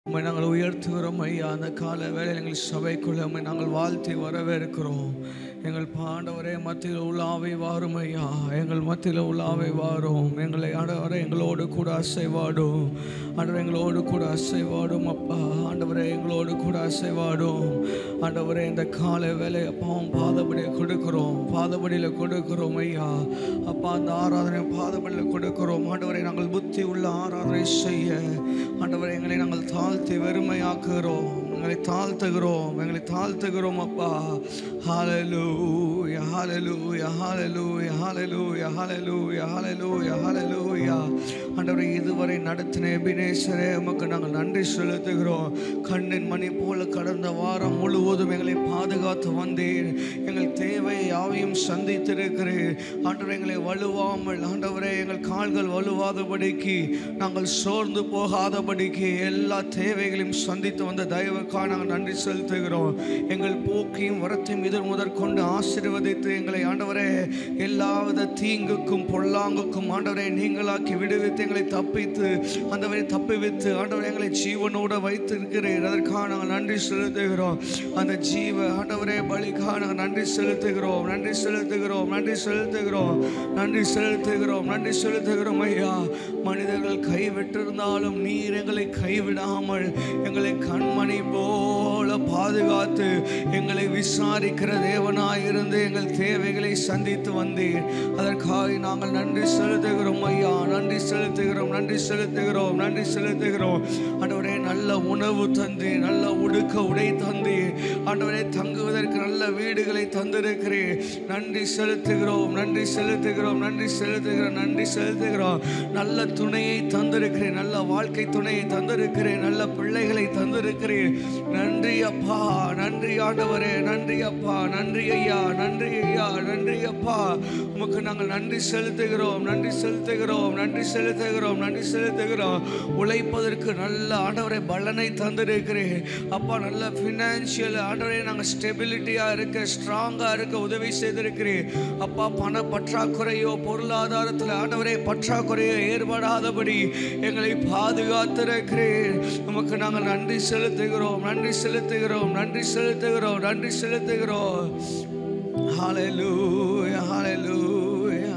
உம்மை நாங்கள் உயர்த்துகிறோம் ஐயா அந்த கால வேளையில் எங்கள் சபைக்குள்ள உம்மை நாங்கள் வாழ்த்தி வரவேற்கிறோம் எங்கள் பாண்டவரே மத்தியில் உள்ளாவை வாரும் ஐயா எங்கள் மத்தியில் உள்ளாவை வாரும் எங்களை ஆண்டவரே எங்களோடு கூட அசைவாடும் ஆண்டவர் எங்களோடு கூட அசைவாடும் அப்பா ஆண்டவரே எங்களோடு கூட அசைவாடும் ஆண்டவரே இந்த கால வேலை அப்பாவும் பாதபடியை கொடுக்கிறோம் பாதபடியில் கொடுக்கிறோம் ஐயா அப்பா அந்த ஆராதனை பாதபடியில் கொடுக்கிறோம் ஆண்டவரை நாங்கள் புத்தி உள்ள ஆராதனை செய்ய ஆண்டவரை எங்களை நாங்கள் தாழ்த்தி வெறுமையாக்குகிறோம் எங்களை தாழ்த்துகிறோம் எங்களை தாழ்த்துகிறோம் அப்பா ஹalleluya ஹalleluya ஹalleluya ஹalleluya ஹalleluya ஹalleluya ஹalleluya ஆண்டவரை இதுவரை நடத்தின எபினேசரே உமக்கு நாங்கள் நன்றி செலுத்துகிறோம் கண்ணின் மணி போல கடந்த வாரம் முழுவதும் எங்களை பாதுகாத்து வந்தீர் எங்கள் தேவை யாவையும் சந்தித்திருக்கிறீர் ஆண்டவரை எங்களை வலுவாமல் ஆண்டவரே எங்கள் கால்கள் வலுவாதபடிக்கு நாங்கள் சோர்ந்து போகாதபடிக்கு எல்லா தேவைகளையும் சந்தித்து வந்த தயவுக்காக நாங்கள் நன்றி செலுத்துகிறோம் எங்கள் போக்கையும் வரத்தையும் இதழ் முதற்கொண்டு ஆசீர்வதித்து எங்களை ஆண்டவரே எல்லாவித தீங்குக்கும் பொல்லாங்குக்கும் ஆண்டவரை நீங்களாக்கி விடுவித்து எங்களை தப்பித்து ஆண்டவரை தப்பிவித்து ஆண்டவரை எங்களை ஜீவனோட வைத்திருக்கிறீர் அதற்காக நாங்கள் நன்றி செலுத்துகிறோம் அந்த ஜீவ ஆண்டவரே பலிக்காக நாங்கள் நன்றி செலுத்துகிறோம் நன்றி செலுத்துகிறோம் நன்றி செலுத்துகிறோம் நன்றி செலுத்துகிறோம் நன்றி செலுத்துகிறோம் ஐயா மனிதர்கள் கைவிட்டிருந்தாலும் நீர் எங்களை கைவிடாமல் எங்களை கண்மணி போல பாதுகாத்து எங்களை விசாரிக்கிற தேவனாய் இருந்து எங்கள் தேவைகளை சந்தித்து வந்தீர் அதற்காக நாங்கள் நன்றி செலுத்துகிறோம் ஐயா நன்றி செலுத்துகிறோம் நன்றி செலுத்துகிறோம் நன்றி செலுத்துகிறோம் ஆண்டவரே நல்ல உணவு தந்து நல்ல உடுக்க உடை தந்து ஆண்டவரே தங்குவதற்கு நல்ல வீடுகளை தந்திருக்கிறேன் நன்றி செலுத்துகிறோம் நன்றி செலுத்துகிறோம் நன்றி செலுத்துகிறோம் நன்றி செலுத்துகிறோம் நல்ல துணையை தந்திருக்கிறேன் நல்ல வாழ்க்கை துணையை தந்திருக்கிறேன் நல்ல பிள்ளைகளை தந்திருக்கிறேன் நன்றி அப்பா நன்றி ஆண்டவரே நன்றி அப்பா நன்றி ஐயா நன்றி ஐயா நன்றி அப்பா உமக்கு நாங்கள் நன்றி செலுத்துகிறோம் நன்றி செலுத்துகிறோம் நன்றி செலுத்துகிறோம் நன்றி செலுத்துகிறோம் உழைப்பதற்கு நல்ல ஆண்டவரை பலனை தந்திருக்கிறேன் அப்பா நல்ல ஃபினான்ஷியல் ஆண்டவரே நாங்கள் ஸ்டெபிலிட்டியாக இருக்க ஸ்ட்ராங்காக இருக்க உதவி செய்திருக்கிறேன் அப்பா பண பற்றாக்குறையோ பொருளாதாரத்தில் ஆண்டவரே பற்றாக்குறையோ ஏற்படாதபடி எங்களை பாதுகாத்திருக்கிறேன் உமக்கு நாங்கள் நன்றி செலுத்துகிறோம் நன்றி செலுத்துகிறோம் நன்றி செலுத்துகிறோம் நன்றி செலுத்துகிறோம் ஹalleluya ஹalleluya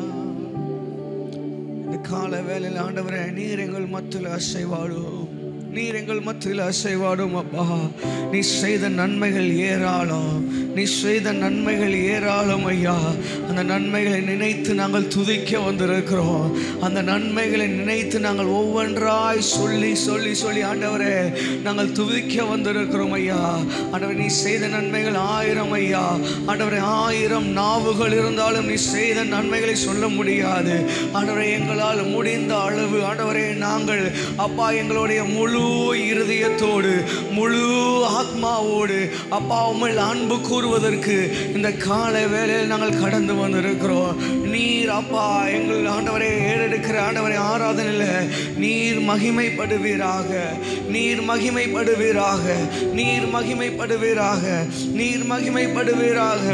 இந்த கால வேளையில் ஆண்டவரே நீர் எங்கள் மத்தியில் அசைவாடும் நீர் எங்கள் மத்தியில் அசைவாடும் அப்பா நீ செய்த நன்மைகள் ஏராளம் நீ செய்த நன்மைகள் ஏராளம் ஐயா அந்த நன்மைகளை நினைத்து நாங்கள் துதிக்க வந்திருக்கிறோம் அந்த நன்மைகளை நினைத்து நாங்கள் ஒவ்வொன்றாய் சொல்லி சொல்லி சொல்லி ஆண்டவரே நாங்கள் துதிக்க வந்திருக்கிறோம் ஐயா ஆண்டவரே நீ செய்த நன்மைகள் ஆயிரம் ஐயா ஆண்டவரே ஆயிரம் நாவுகள் இருந்தாலும் நீ செய்த நன்மைகளை சொல்ல முடியாது ஆண்டவரே எங்களால் முடிந்த அளவு ஆண்டவரே நாங்கள் அப்பா எங்களுடைய முழு இருதயத்தோடு முழு ஆத்மாவோடு அப்பா உம்மில் அன்பு கூறுவதற்கு இந்த காலை வேளையில் நாங்கள் கடந்து வந்திருக்கிறோம் நீர் அப்பா எங்கள் ஆண்டவரை ஏறெடுக்கிற ஆண்டவரை ஆராதனையில் நீர் மகிமைப்படுவீராக நீர் மகிமைப்படுவீராக நீர் மகிமைப்படுவீராக நீர் மகிமைப்படுவீராக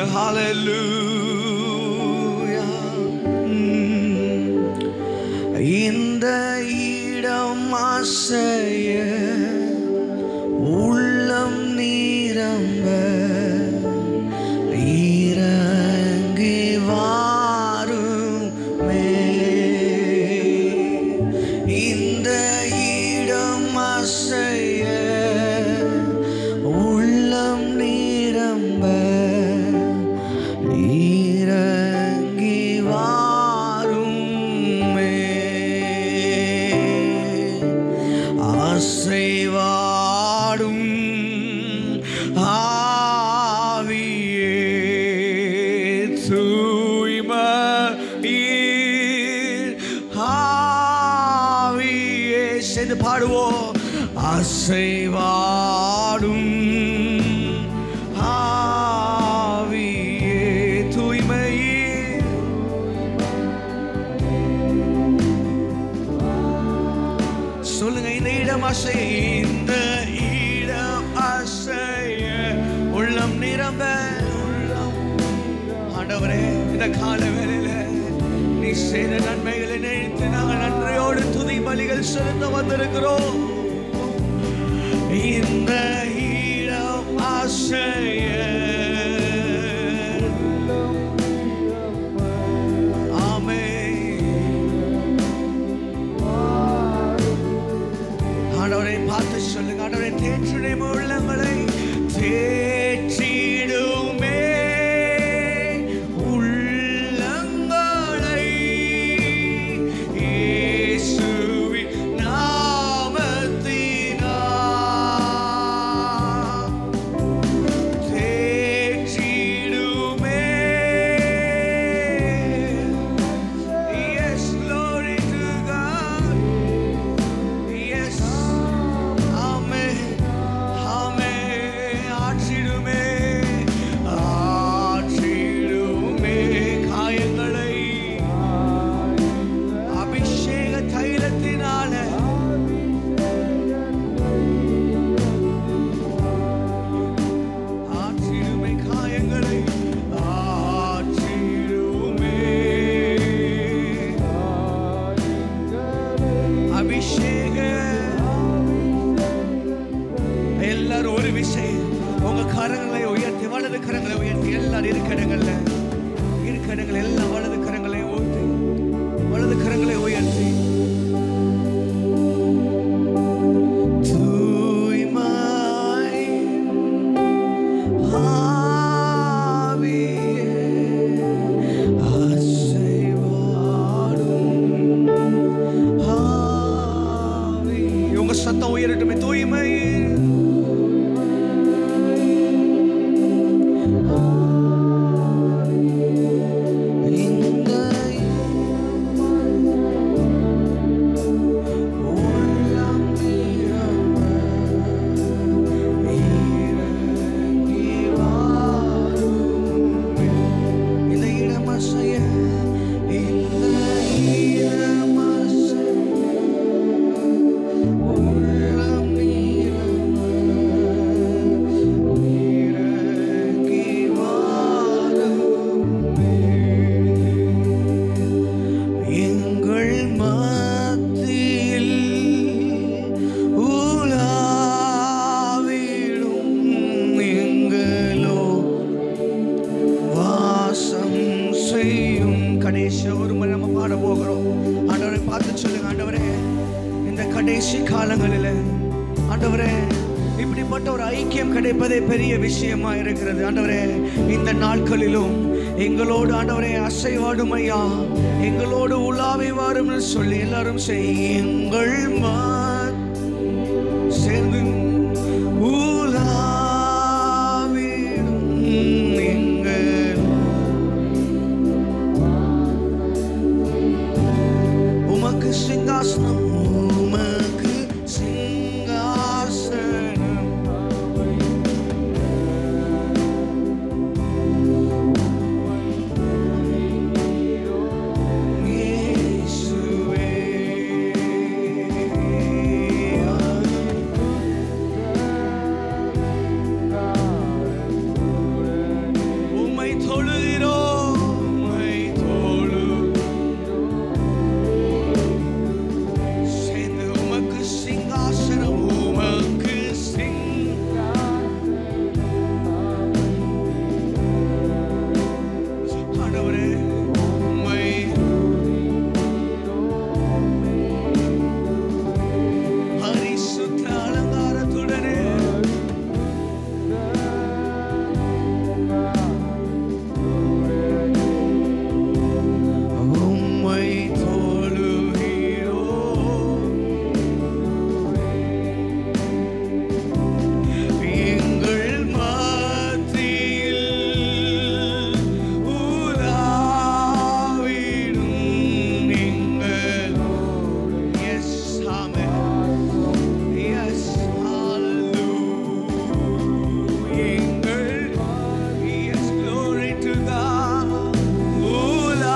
ஹalleluya இந்த இடம் ஆசைய உள்ளம் நீரம்ப இறங்கி வாருமே இந்த இடம் அசைய உள்ளம் நீரம்ப இறங்கி வாருமே அசைவாடும் ஆவியே தூய்மையீர் ஆவியே சேர்ந்து பாடுவோம் அசைவாடும் ஆவியே தூய்மையீர் சொல்லுங்க இந்த இடம் அசை இந்த இடம் அசைய உள்ளம் நிரம்ப உள்ளம் ஆண்டவரே இந்த கால வேளையில நீ செய்த நன்மைகளை நினைத்து நாங்கள் நன்றியோடு துதி பலிகள் செலுத்த வந்திருக்கிறோம் இந்த ஈழம் அசைய ஆமென் ஆண்டவரை பார்த்து சொல்லுங்க ஆண்டவரை தேற்றிடுமே உள்ளங்களை தேற்றிடுமே உள்ளங்களை இயேசுவின் நாமத்தினால் தேற்றிடுமே Yes, glory to God. Yes. Amen. Amen. ஆற்றிடுமே ஆற்றிடுமே காயங்களை அபிஷேக தைலத்தினால ஆற்றிடுமே காயங்களை ஆற்றிடுமே அபிஷேக எல்லாரும் ஒரு விஷயம் உங்க கரங்களை உயர்த்தி வலது கரங்களை உயர்த்தி எல்லாரும் இருக்க இடங்கள்ல இருக்க இடங்கள் எல்லாம் வலது கரங்களை ஊற்றி வலது கரங்களை உயர்த்தி தூய்மை ஆவியே அசைவாடும் ஆவி. உங்க சத்தம் உயரட்டுமே தூய்மை இந்த உள்ளம் நிரம்ப இறங்கி வாருமே. இந்த இடம் அசைய இந்த இடம் அசைய உள்ளம் நிரம்ப இறங்கி வாருமே. எங்கள் மத்தியில் உலாவிடும் எங்களோ வாசம் செய்யும் கடைசி ஒரு முறை நம்ம பாட போகிறோம் ஆண்டவரை பார்த்து சொல்லுங்க ஆண்டவரே இந்த கடைசி காலங்களில் ஆண்டவரே இப்படிப்பட்ட ஒரு ஐக்கியம் கிடைப்பதே பெரிய விஷயமா இருக்கிறது ஆண்டவரே இந்த நாட்களிலும் எங்களோடு ஆண்டவரே அசைவாடும் ஐயா எங்களோடு உலாவி வாரும்னு சொல்லி எல்லாரும் செய் எங்கள் மா சேர்ந்து உலாவிடும் எங்கள் உமக்கு சிங்காசனம் உமக்கு சிங்காசனம் இயேசுவே உம்மை தொழுகிறோம் உம்மை தொழு சேர்ந்து உமக்கு சிங்காசனம் உமக்கு சிங் ஆண்டவரே உம்மை பரிசுத்த அலங்காரத்துடனே உம்மை தொழுகிறோம் எங்கள் மத்தியில் உலாவிடும் எங்கள் எஸ் ஆமென் எஸ் எங்கள் எஸ் glory to God உலா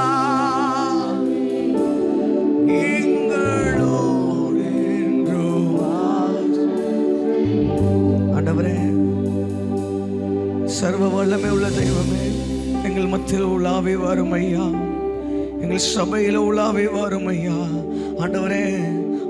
எங்களோடு என்றும் ஆண்டவரே சர்வ வல்லமை உள்ள தெய்வமே எங்கள் மத்தியில் உலாவே வரும் ஐயா எங்கள் சபையில் உலாவே வரும் ஐயா ஆண்டவரே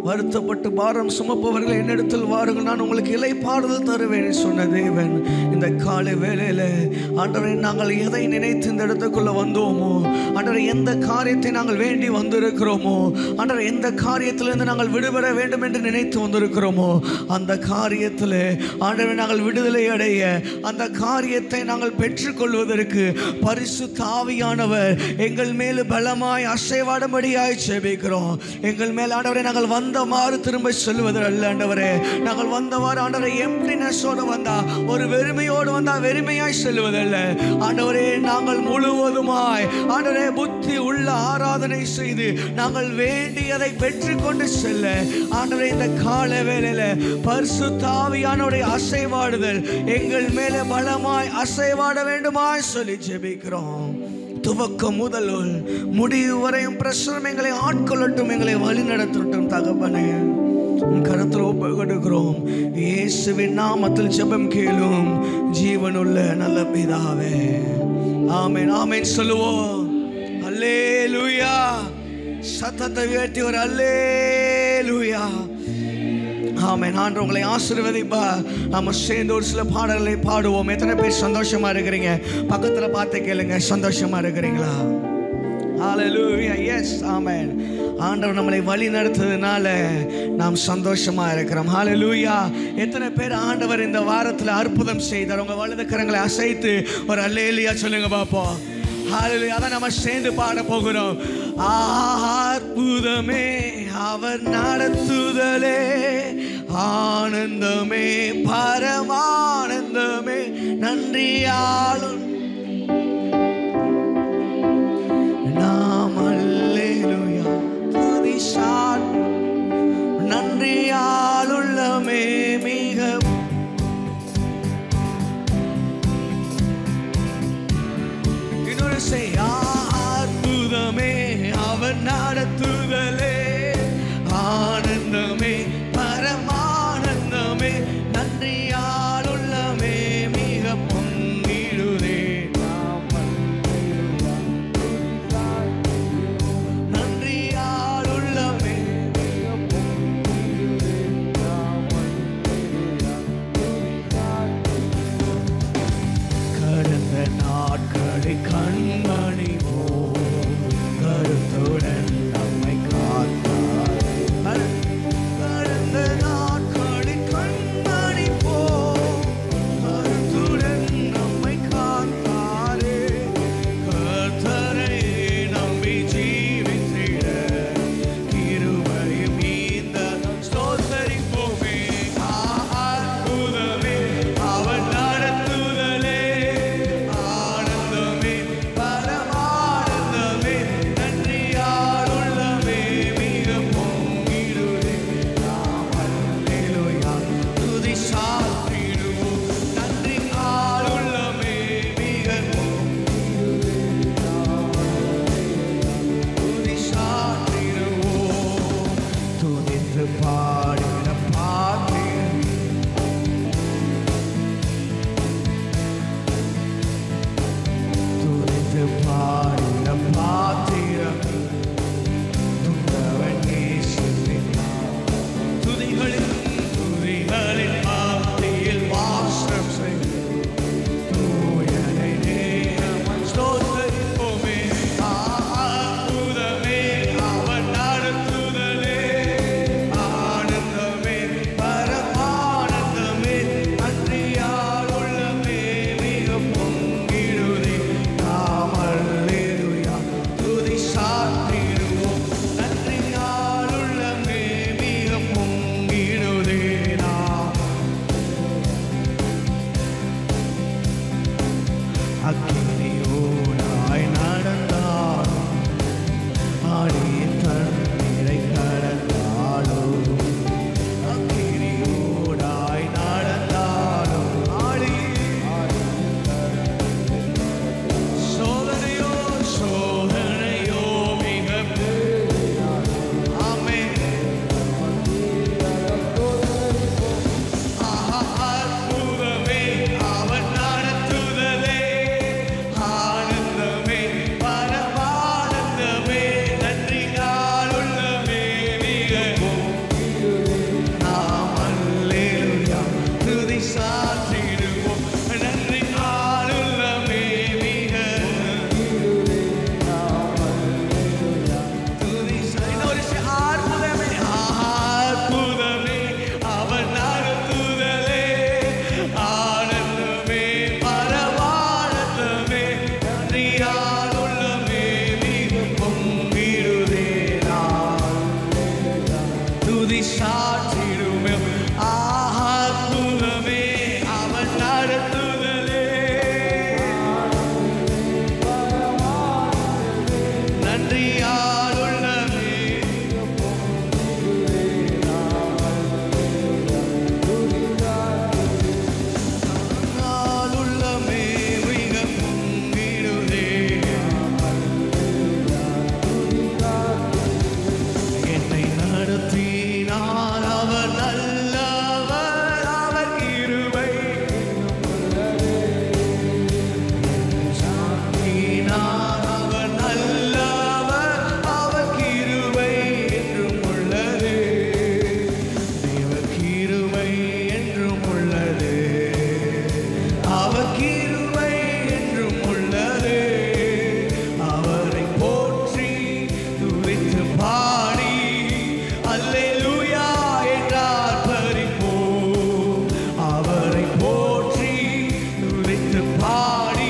வருத்தப்பட்டு பாரம் சுமப்பவர்கள் என்னிடத்தில் வாருங்கள் நான் உங்களுக்கு இலைப்பாறுதல் தருவேன் என்று சொன்ன தேவன் இந்த காலை வேளையில ஆண்டவரை நாங்கள் எதை நினைத்து இந்த இடத்துக்குள்ள வந்தோமோ ஆண்டவரை எந்த காரியத்தை நாங்கள் வேண்டி வந்திருக்கிறோமோ ஆண்டவரை எந்த காரியத்திலிருந்து நாங்கள் விடுபட வேண்டும் என்று நினைத்து வந்திருக்கிறோமோ அந்த காரியத்தில் ஆண்டவரை நாங்கள் விடுதலை அடைய அந்த காரியத்தை நாங்கள் பெற்றுக்கொள்வதற்கு பரிசு தாவியானவர் எங்கள் மேல் பலமாய் அசைவாடும்படியாய் செபிக்கிறோம் எங்கள் மேல் ஆண்டவரை நாங்கள் வந்தமாறு திரும்ப சொல்லுவதில் அல்ல ஆண்டவரே நாங்கள் வந்தவாறு ஆண்டவரை எம்டினஸோடு வந்தா ஒரு வெறுமையோடு வந்தா வெறுமையாய் செல்வதல்ல ஆண்டவரே நாங்கள் முழுவதுமாய் ஆண்டவரே புத்தி உள்ள ஆராதனை செய்து நாங்கள் வேண்டியதை பெற்றுக்கொண்டு செல்ல ஆண்டவரே இந்த கால வேளையில பரிசு தாவியானுடைய அசைவாடுதல் எங்கள் மேலே பலமாய் அசைவாட வேண்டுமாய் சொல்லி ஜெபிக்கிறோம் துவக்கம் முதல் முடிவு வரையும் பிரசுரம் எங்களை ஆட்கொள்ளட்டும் எங்களை வழி நடத்தட்டும் தகப்பனே உன் கருத்தில் ஒப்பு கொடுக்கிறோம் இயேசுவின் நாமத்தில் ஜெபம் கேளும் ஜீவனுள்ள நல்ல பிதாவே ஆமென் ஆமென் சொல்லுவோம் அல்லேலூயா சத்தத்தை உயர்த்தி ஒரு அல்லேலூயா ஆமென் ஆண்டு உங்களை ஆசீர்வதிப்பா நம்ம சேர்ந்து ஒரு சில பாடல்களை பாடுவோம் எத்தனை பேர் சந்தோஷமா இருக்கிறீங்க பக்கத்துல பார்த்து கேளுங்க சந்தோஷமா இருக்கிறீங்களா ஹalleluya எஸ் ஆமென் ஆண்டவர் நம்மளை வழி நடத்துறதுனால நாம் சந்தோஷமா இருக்கிறோம் ஹalleluya எத்தனை பேர் ஆண்டவர் இந்த வாரத்தில் அற்புதம் செய்தார் உங்க வலது கரங்களை அசைத்து ஒரு அல்லேலியா சொல்லுங்க பாப்போம் ஹalleluya அதான் நம்ம சேர்ந்து பாட போகிறோம் அற்புதமே அவர் நடத்துதலே ஆனந்தமே பரமானந்தமே நன்றியாளும் நாம் அல்லேலூயா துதிசான் நன்றியாளுள்ளமே மிக இன்னொரு செய் அற்புதமே அவர் நடத்துதலே ஆனந்தமே பரமானந்தமே நன்றியாளுள்ளமே மிக பொங்கிடுதே நன்றியாளுள்ளமே கடந்த நாட்களை கண்மணி கருத்துடன் நம்மை சாற்றிடுவோம் நன்றி ஆளுள்ளமே மிக துதி சா- இன்னொரு விஷயம், அற்புதமே அற்புதமே அவர் நடத்துதலே ஆனந்தமே பரவானந்தமே நன்றியாலுள்ளமே மிக பொங்கிடுதே நான் துதி சாற்றிடுமே அற்புதமே அவர் நடத்துதலே நன்றியாலுள்ளமே நாளுள்ளமே மிக பொங்கிடுதே என்னை நடத்தினார் அவர் நல்லவர் அவர் கிருபை சாத்தினார் அவர் நல்லவர் அவர் கிருபை என்றும் உள்ளது தேவ கிருபை என்றும் உள்ளது அவர் கிருபை என்றும் உள்ளது அவரை போற்றி துதித்து பாடி அல்லேலூயா என்றார் பறிப்போம் அவரை போற்றி துதித்து பாடி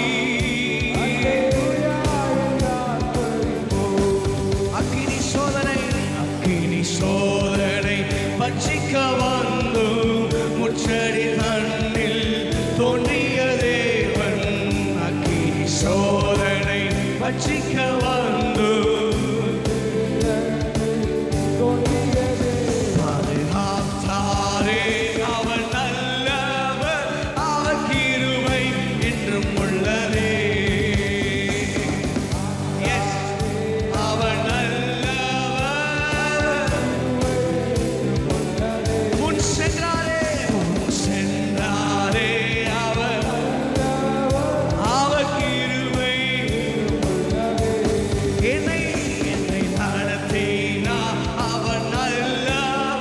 அக்கினி சோதனை அக்கினி சோதனை பட்சிக்க வந்து முச்சடி தன்னில் தோன்றிய தேவன் அக்கினி சோதனை பட்சிக்க வந்து பாதுகாத்தாரே அவர் நல்லவர் அவர் கிருபை என்றும் உள்ளதே Yes, அவர் நல்லவர் முன் சென்றாரே முன் சென்றாரே அவர் அவர் கிருபை என்னை என்னை நடத்தினா அவர் நல்லவர்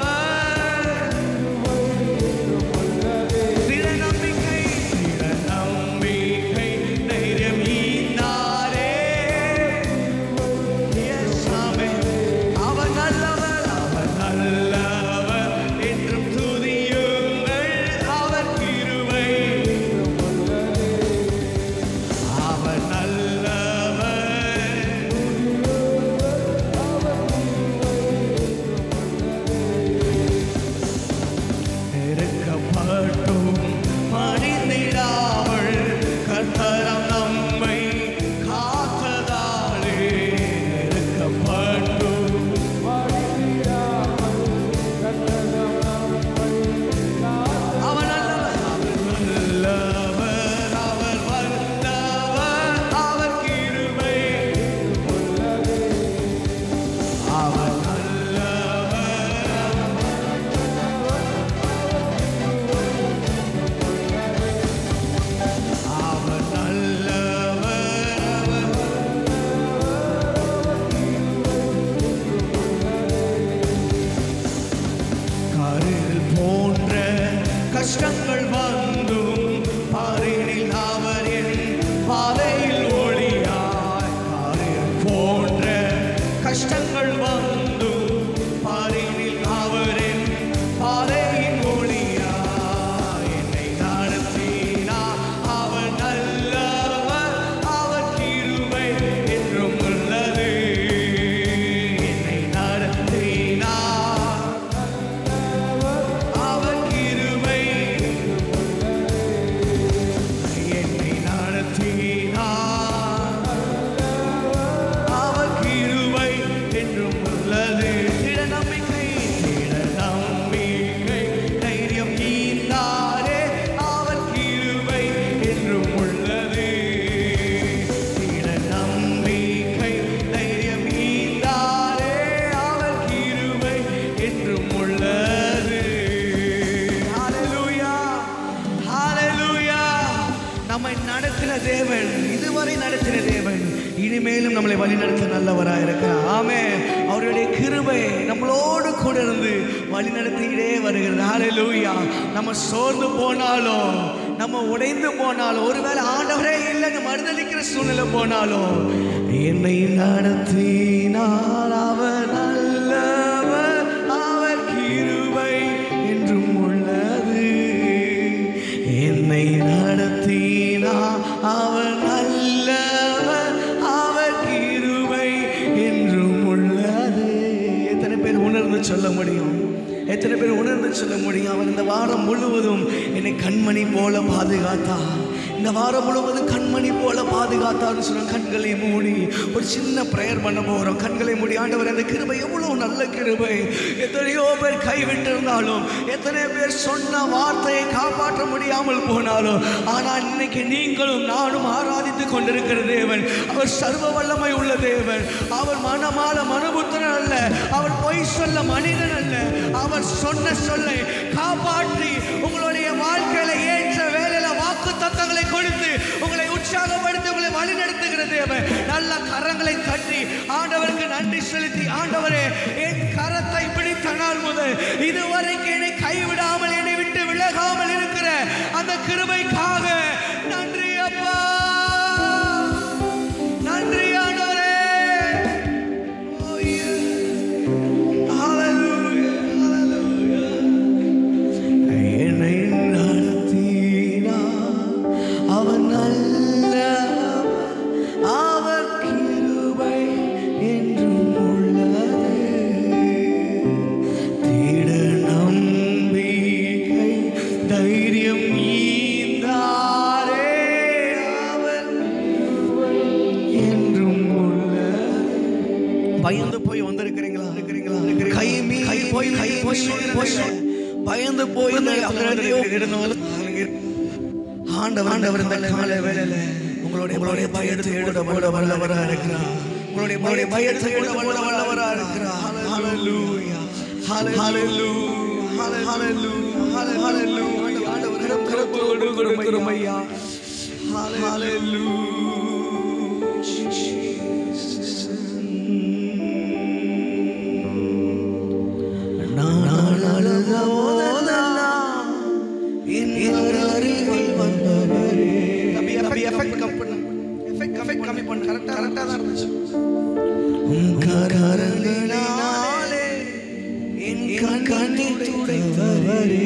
திட நம்பிக்கை திட நம்பிக்கை தைரியம் ஈந்தாரே Yes, ஆமென். அவர் நல்லவர் அவர் நல்லவர் என்றும் துதியுங்கள் அவர் கிருபை அவர் நல்லவர் நெருக்கப்பட்டும் மடிந்திடாமல் கர்த்தரம் நம்மை காத்ததாலே நெருக்கப்பட்டும் அவர் நல்லவர் அவர் நல்லவர் அவர் வல்லவர் அவர் கிருபை அவர் நல்லவர் அவர் நல்லவர் அவர் கருள் போன்ற கஷ்டங்கள் வந்தும் பாரினில் அவர் என் பாதையில் ஒளியாய் கருள் போன்ற கஷ்டங்கள் வந்தும் பாரினில் அவர் என் பாதையின் ஒளியாய் என்னை நடத்தினார் அவர் நல்லவர் அவர் கிருபை என்றும் உள்ளது என்னை நடத்தினார் அவர் கிருபை என்னை நடத்தினார் அவர் கிருபை என்றும் உள்ளது திட நம்பிக்கை திட நம்பிக்கை தைரியம் ஈந்தாரே அவர் கிருபை என்றும் உள்ளது திட நம்பிக்கை தைரியம் ஈந்தாரே அவர் கிருபை என்றும் உள்ளது ஹalleluya ஹalleluya நம்மை நடத்தின தேவன் இதுவரை நடத்தின தேவன் இனிமேலும் நம்மளை வழி நடத்த நல்லவராக இருக்கிறார் ஆமே அவர் அவருடைய கிருபை நம்மளோடு கூட இருந்து வழி நடத்திக்கிட்டே வருகிறது ஹalleluya நம்ம சோர்ந்து போனாலும் நம்ம உடைந்து போனாலும் ஒருவேளை ஆண்டவரே இல்லைன்னு மறுதளிக்கிற சூழ்நிலை போனாலும் என்னை நடத்தினார் அவர் நல்லவர் அவர் கிருபை என்றும் உள்ளது என்னை நடத்தினா அவர் நல்லவர் அவர் கிருபை என்றும் உள்ளது எத்தனை பேர் உணர்ந்து சொல்ல முடியும் எத்தனை பேர் உணர்ந்து சொல்ல முடியும் அவர் இந்த வாரம் முழுவதும் என்னை கண்மணி போல பாதுகாத்தார் இந்த வாரம் முழுவதும் கண்மணி போல பாதுகாத்தார்னு சொன்ன கண்களை மூடி ஒரு சின்ன ப்ரேயர் பண்ண போகிறோம் கண்களை மூடி ஆண்டவர் அந்த கிருபை எவ்வளவு நல்ல கிருபை எத்தனையோ பேர் கைவிட்டு இருந்தாலும் எத்தனை பேர் சொன்ன வார்த்தையை காப்பாற்ற முடியாமல் போனாலும் ஆனால் இன்னைக்கு நீங்களும் நானும் ஆராதித்து கொண்டிருக்கிற தேவன் அவர் சர்வ வல்லமை உள்ள தேவன் அவர் மனமால மனுபுத்திரன் அல்ல அவர் பொய் சொல்ல மனிதன் அல்ல அவர் சொன்ன சொல்லை காப்பாற்றி உங்களுடைய வாழ்க்கையில ஏற்ற வேலையில வாக்கு தத்தங்களை கொடுத்து உங்களை உற்சாகப்படுத்தி உங்களை வழிநடத்துகிற தேவன் நல்ல கரங்களை தட்டி ஆண்டவருக்கு நன்றி செலுத்தி ஆண்டவரே என் கரத்தை பிடித்த நாள் முதல் இதுவரைக்கும் என்னை கைவிடாமல் என்னை விட்டு விலகாமல் இருக்கிற அந்த கிருபைக்காக நன்றி அப்பா நன்றி ஆண்டவரே Oh, yeah. Hallelujah, hallelujah. என்னை நடத்தினார் அவன் நல்லவர் அவர் கிருபை என்றும் உள்ளது திட நம்பிக்கை தைரியம் ஈந்தாரே அவர் கிருபை என்றும் உள்ளது பயந்து போய் வந்திருக்கிறீங்களா இருக்கிறீங்களா கை மீ கை போய் கை போய் போய் பயந்து போய் இந்த இடத்துல இருந்தவங்க ஆண்டவர் ஆண்டவர் இந்த கால வேளையில உங்களுடைய உங்களுடைய பயத்தை எடுத்து போட வல்லவரா இருக்கிறார் உங்களுடைய உங்களுடைய பயத்தை எடுத்து போட வல்லவரா இருக்கிறார் ஹalleluya ஹalleluya ஹalleluya ஹalleluya ஆண்டவர் கரத்தோடு கொடுக்கிறோம் ஐயா ஹalleluya நான் அழுத போதெல்லாம் என் அருகில் வந்தவரே தம்பி தம்பி எஃபெக்ட் கம்மி பண்ணு எஃபெக்ட் எஃபெக்ட் கம்மி பண்ணு கரெக்டா கரெக்டா தான் இருந்துச்சு உன் கரங்களினாலே என் கண்ணீர் துடைத்தவரே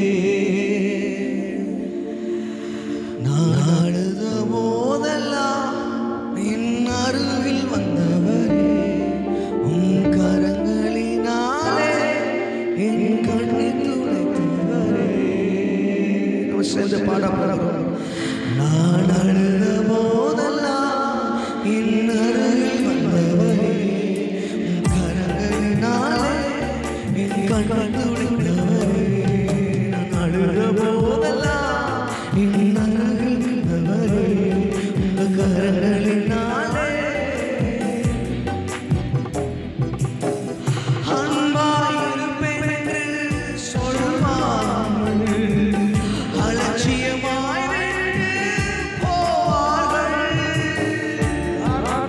நான் அழுத போதெல்லாம் என் அருகில் வந்தவரே உன் கரங்களினாலே என் கண்ணீர் துடைத்தவரே நம்ம சேர்ந்து பாட போறோம் நான் அழுத போதெல்லாம் என் அருகில் வந்தவரே உன் கரங்களினாலே என் கண்ணீர் துடைத்தவரே நான் அழுத போதெல்லாம் என் அருகில் வந்தவரே உங்க கரங்களினாலே அன்பாயிருப்பேன் என்று சொல்வார்கள். அலட்சியமாய் விட்டு போவார்கள்.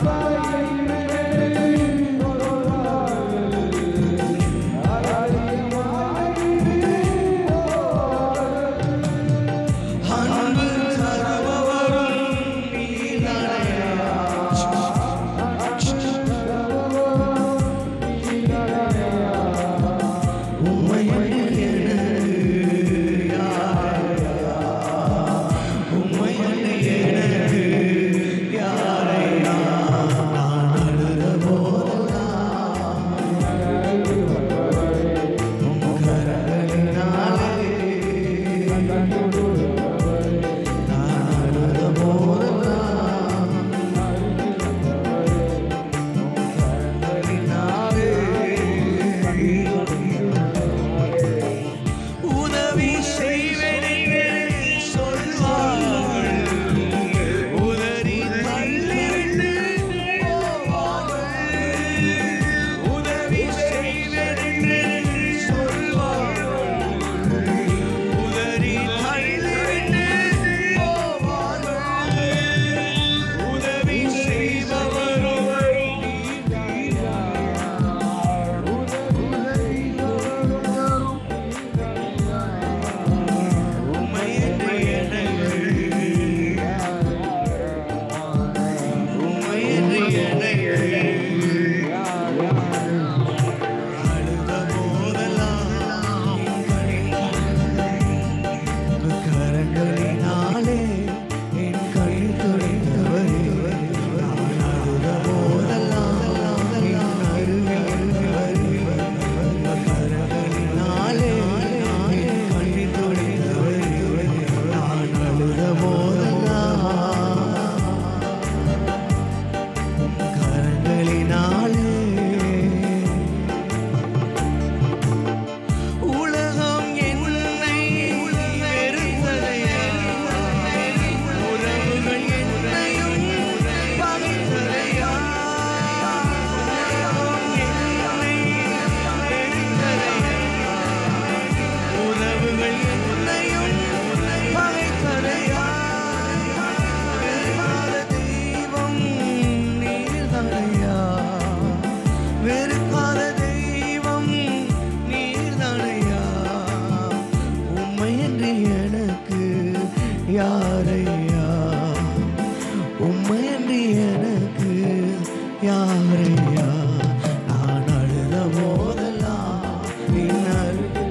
யாரையா உண்மையன்றி எனக்கு யாரையா நான் அழுத போதெல்லாம் என் அருகில்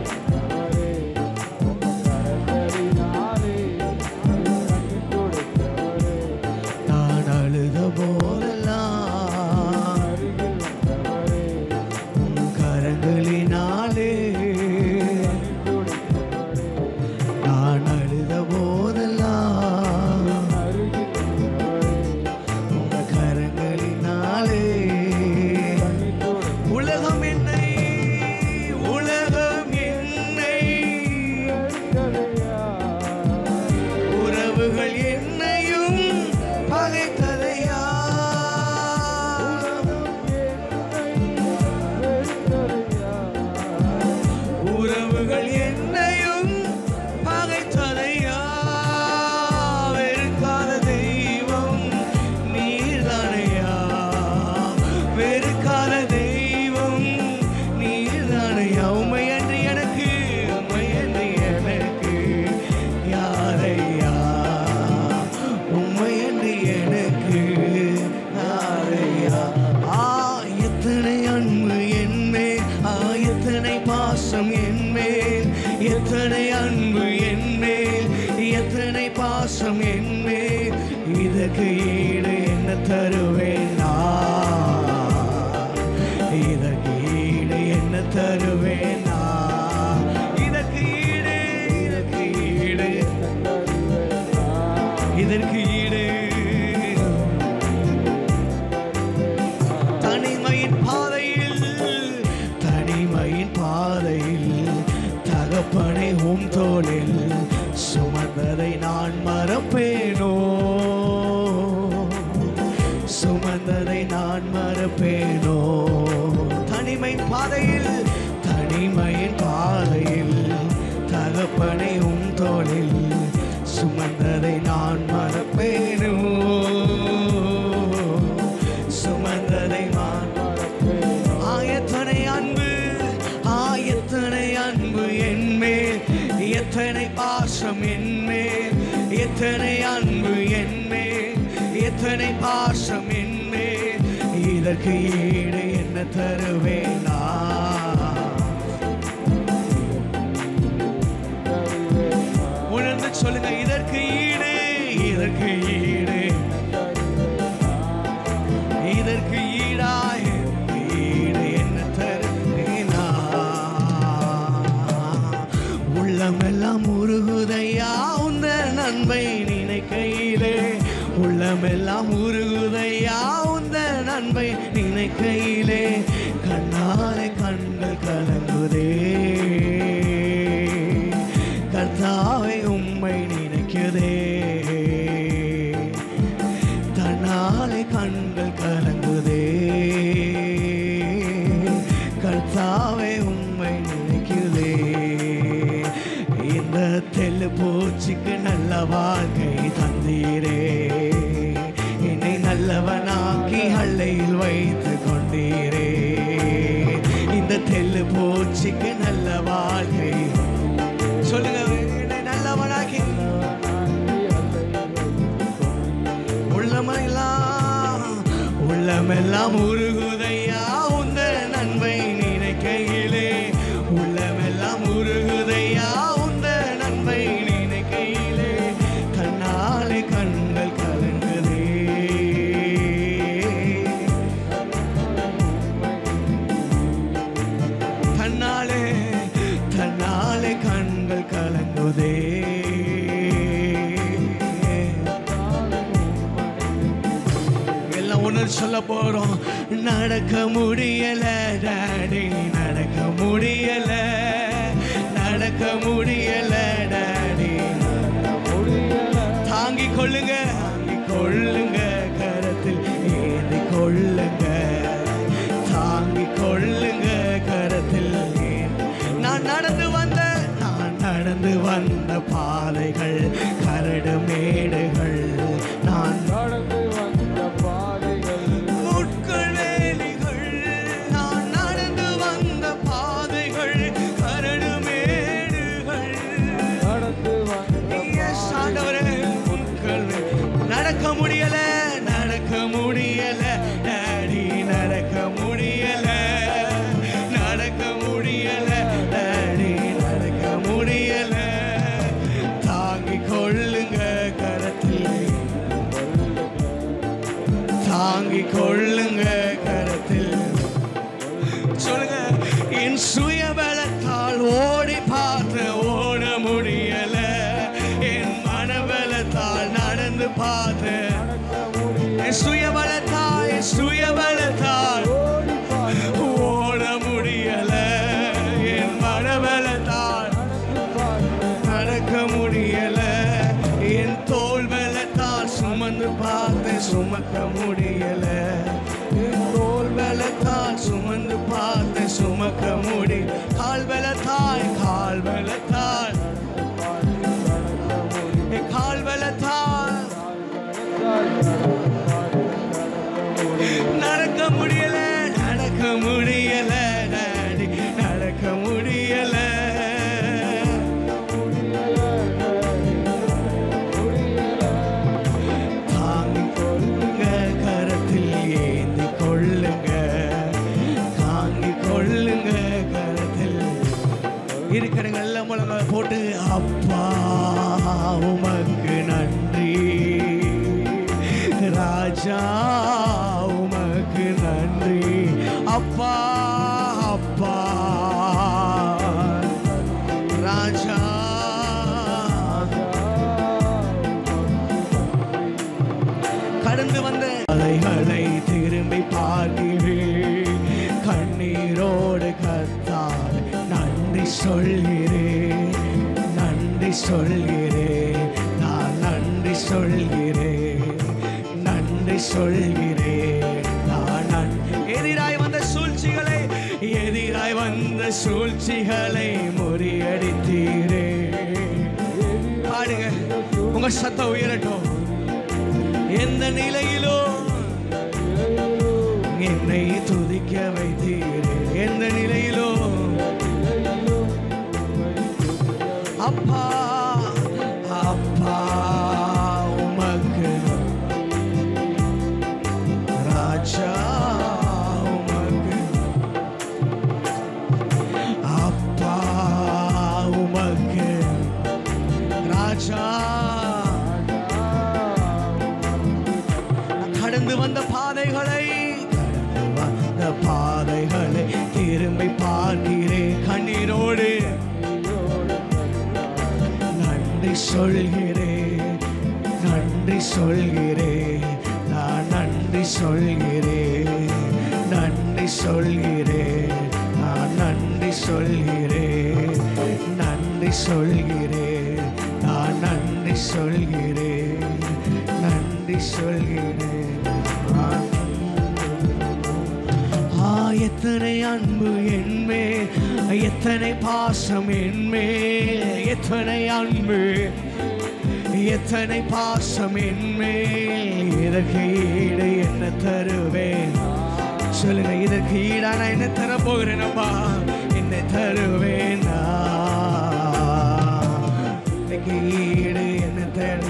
நான் அழுத போதெல்லாம் உன் கரங்களினாலே நான் அழுத போதெல்லாம் உன் கரங்களினாலே உலகம் என்னை உலகம் என்னை உறவுகள் என்னையும் பகைத்ததையா உறவுகள் என்னையும் பகைத்ததையா வெறுக்காத தெய்வம் நீர்தானையா வெறுக்காத தெய்வம் நீர்தானையா உண்மையன்றி எனக்கு உண்மையன்றி எனக்கு யாரையா உண்மையன்றி எனக்கு யாரையா ஆ எத்தனை அன்பு என்மேல் ஆ எத்தனை பாசம் என்மேல் எத்தனை அன்பு என்மேல் எத்தனை பாசம் என்மேல் இதற்கு ஈடு என்ன தருவேன் நான்? இதற்கு ஈடு என்ன தருவேன் நான்? இதற்கு ஈடு இதற்கு ஈடு இதற்கு ஈடு தனிமையின் பாதையில் தனிமையின் பாதையில் தகப்பனை உம் தோளில் சுமந்ததை நான் மறப்பேனோ சுமந்ததை நான் மறப்பேனோ தனிமையின் பாதையில் தனிமையின் பாதையில் தகப்பனை உம் தோளில் சுமந்ததை நான் மறப்பேனோ சுமந்ததை நான் ஆயத்தனை அன்பு ஆயத்தனை அன்பு என்மேல் எத்தனை பாசம் என்மேல் எத்தனை அன்பு என்மேல் எத்தனை பாசம் என்மேல் இதற்கு ஈடு என்ன தருவேனா உணர்ந்து சொல்லுங்க இதற்கு ஈடு இதற்கு ஈடு இதற்கு ஈடாய் ஈடு என்ன தருவேனா உள்ளமெல்லாம் உருகுதையா உந்த நன்மை நினைக்கையிலே உள்ளமெல்லாம் உருகுதையா உந்த நன்மை நினைக்கையிலே கண்ணாலே கண்கள் கலங்குதே கர்த்தாவை உம்மை நினைக்குதே தன்னாலே கண்கள் கலங்குதே கர்த்தாவே உம்மை நினைக்குதே இந்த தெல்லு பூச்சிக்கு நல்ல வாழ்க்கை தந்தீரே என்னை நல்லவனாக்கி அள்ளையில் வைத்து கொண்டீரே இந்த தெல்லு பூச்சிக்கு நல்ல வாழ்க்கை சொல்லுங்க என்னை நல்லவனாக்கி உள்ளமெல்லாம் உள்ளமெல்லாம் உருகுதையா உந்த நன்மை நினைக்கையிலே உள்ளமெல்லாம் உருகுதையா உந்த நன்மை நினைக்கையிலே கண்ணாலே கண்கள் கலங்குதே தன்னாலே தன்னாலே கண்கள் கலங்குதே எல்லாம் ஒன்று சொல்ல போறோம் நடக்க முடியல டாடி நடக்க முடியல நடக்க முடியல டாடி தாங்கிக் கொள்ளுங்க தாங்கிக் கொள்ளுங்க கரத்தில் ஏந்தி கொள்ளுங்க தாங்கிக் கொள்ளுங்க கரத்தில் ஏந்தி- நான் நடந்து வந்த நான் நடந்து வந்த பாதைகள் கரடு மேடுகள் நான் நடந்து வந்த பாதைகள் முட்கள் வேலிகள் நான் நடந்து வந்த பாதைகள் கரடு மேடுகள் நடந்து வந்த Yes, ஆண்டவரே கொள்ளுங்க கரத்தில் சொல்லுங்க என் சுயபலத்தால் ஓடி பார்த்து ஓட முடியல என் மனபலத்தால் நடந்து பார்த்து என் சுயபலத்தால் என் சுயபலத்தால் ஓட முடியல என் மனபலத்தால் நடக்க முடியல என் தோல் பலத்தால் சுமந்து பார்த்து சுமக்க முடியல என் தோல் பலத்தால் சுமந்து பார்த்து சுமக்க முடி கால் பலத்தால் கால் பலத்தால் என் கால் பலத்தால் நடக்க முடியல நடக்க முடியல டாடி நடக்க முடியல தாங்கிக் கொள்ளுங்க கரத்தில் ஏந்தி கொள்ளுங்க தாங்கிக் கொள்ளுங்க கரத்தில் இருக்கிறவங்க எல்லாம் முழங்க போட்டு அப்பா உமக்கு நன்றி ராஜா உமக்கு நன்றி அப்பா அப்பா ராஜா கடந்து வந்த அலைகளை திரும்பி பார்க்கிறேன் கண்ணீரோடு கத்தால் நன்றி சொல்கிறேன் நன்றி சொல்கிறேன் நான் நன்றி சொல்கிறேன் நன்றி சொல்கிறேன் நான் நன்- எதிராய் வந்த சூழ்ச்சிகளை எதிராய் வந்த சூழ்ச்சிகளை முறியடித்தீரே பாடுங்க உங்க சத்தம் உயரட்டும் எந்த நிலையிலோ என்னை துதிக்க வைத்தீரே எந்த நிலையிலோ அப்பா அப்பா உமக்கு ராஜா உமக்கு அப்பா உமக்கு ராஜா கடந்து வந்த பாதைகளை கடந்து வந்த பாதைகளை திரும்பி பார்க்கிறேன் கண்ணீரோடு நன்றி சொல்கிறேன் நன்றி சொல்கிறேன் நான் நன்றி சொல்கிறேன் நன்றி சொல்கிறேன் நான் நன்றி சொல்கிறேன் நன்றி சொல்கிறேன் நான் நன்றி சொல்கிறேன் நன்றி சொல்கிறேன் நான் ஆ எத்தனை அன்பு என்மே எத்தனை பாசம் என்மே எத்தனை அன்பு எத்தனை பாசம் என்மே இதற்கு ஈடு என்ன தருவேன் சொல்லுங்க இதற்கு ஈடா நான் என்ன தர போகிறேன் அப்பா என்ன தருவேனா இதற்கு ஈடு என்ன தரு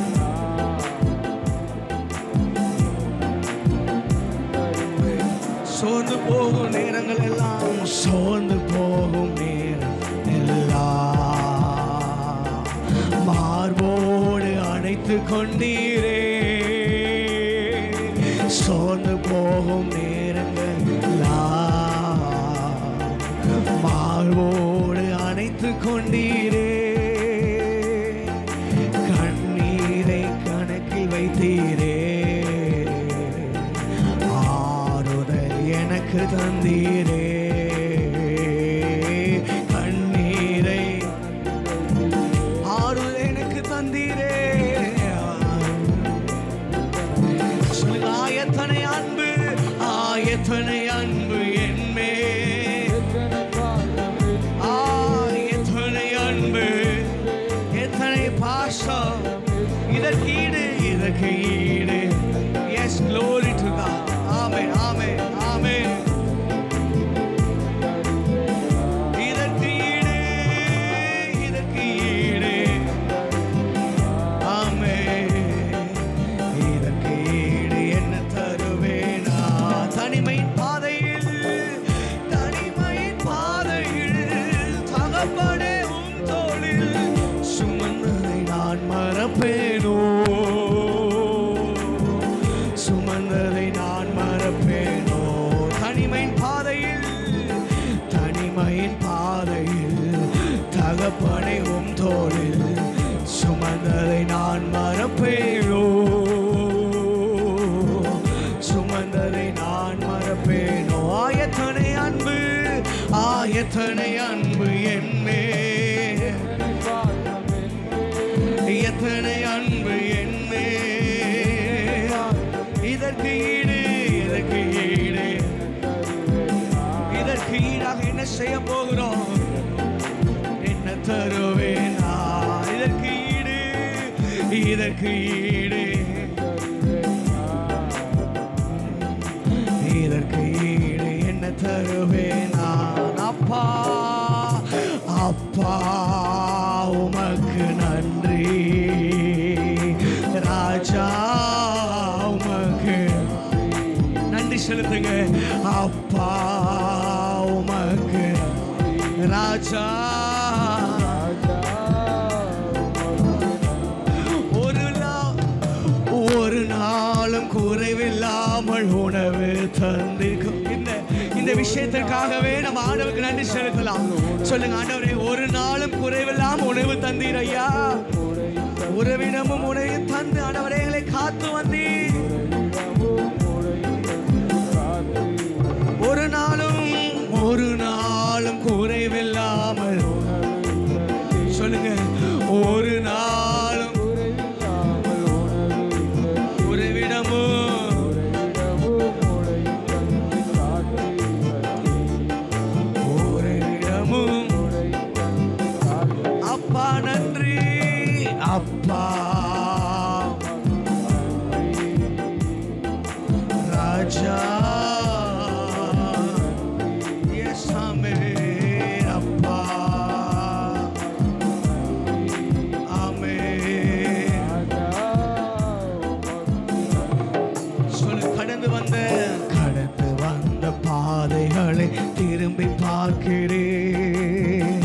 சோர்ந்து போகும் நேரங்கள் எல்லாம் சோர்ந்து போகும் நேரம் எல்லாம் மார்போடு அணைத்து கொண்டீரே சோர்ந்து போகும் நேரங்கள் எல்லாம் மார்போடு அணைத்து கொண்டீரே கண்ணீரை கணக்கில் வைத்தீரே ஆறுதல் எனக்கு தந்தீரே கண்ணீரை ஆறுதல் எனக்கு தந்தீரே சொல்லுங்க ஆயத்தனை அன்பு ஆயத்தனை அன்பு என்மே ஆ எத்தனை அன்பு எத்தனை பாசம் இதற்கு ஈடு இதற்கு ஈடு yes glory to God amen amen amen இதற்கு ஈடு இதற்கு ஈடு ஆமென் இதற்கு ஈடு என்ன தருவேனா தனிமையின் பாதையில் தனிமையின் பாதையில் தகப்படே உன் தோளில் சுமந்ததை நான் மறப்பேனோ சுமந்ததை நான் மறப்பேனோ சுமந்ததை நான் மறப்பேனோ ஆயத்தனை அன்பு ஆயத்தனை அன்பு என்மே எத்தனை அன்பு என்மே இதற்கு ஈடு இதற்கு ஈடு இதற்கு ஈடாக என்ன செய்ய போகிறோம் என்ன தருவேனா இதற்கு ஈடு இதற்கு ஈடு இதற்கு ஈடு என்ன தருவேன் நான் அப்பா அப்பா உமக்கு நன்றி ராஜா உமக்கு நன்றி செலுத்துங்க அப்பா உமக்கு ராஜா ஒரு நா- ஒரு நாளும் குறைவில்லாமல் உணவு தந்திருக்கும் இந்த இந்த விஷயத்திற்காகவே நம்ம ஆண்டவருக்கு நன்றி செலுத்தலாம் சொல்லுங்க ஆண்டவரே ஒரு நாளும் குறைவில்லாமல் உணவு தந்தீர் ஐயா உறவினமும் உணவு தந்து ஆண்டவரே எங்களை காத்து வந்தீர் ஒரு நாளும் ஒரு நாளும் குறைவில்லாமல் சொல்லுங்க ஒரு நாளும் உறவிடமும் உறவிடமும் அப்பா நன்றி அப்பா ராஜா எஸ் ஆமென் அப்பா ஆமென் சொல்லு கடந்து வந்த கடந்து வந்த பாதைகளை திரும்பி பார்க்கிறேன்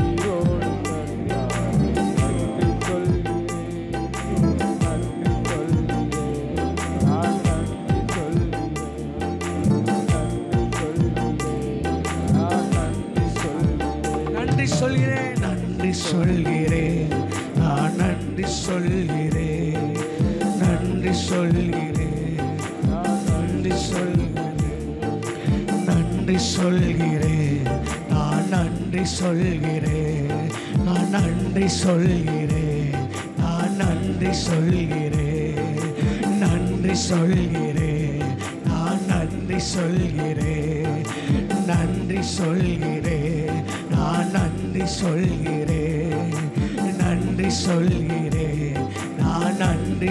நன்றி சொல்கிறேன் நன்றி சொல்கிறேன் நான் நன்றி சொல்கிறேன் நன்றி சொல்கிறேன் நன்றி சொல்கிறேன் நன்றி சொல்கிறேன் நான் நன்றி சொல்கிறேன் நான் நன்றி சொல்கிறேன் நான் நன்றி சொல்கிறேன் நன்றி சொல்கிறேன் நான் நன்றி சொல்கிறேன் நன்றி சொல்கிறேன் நான் நன்றி சொல்கிறேன் நன்றி சொல்கிறேன் நான் நன்றி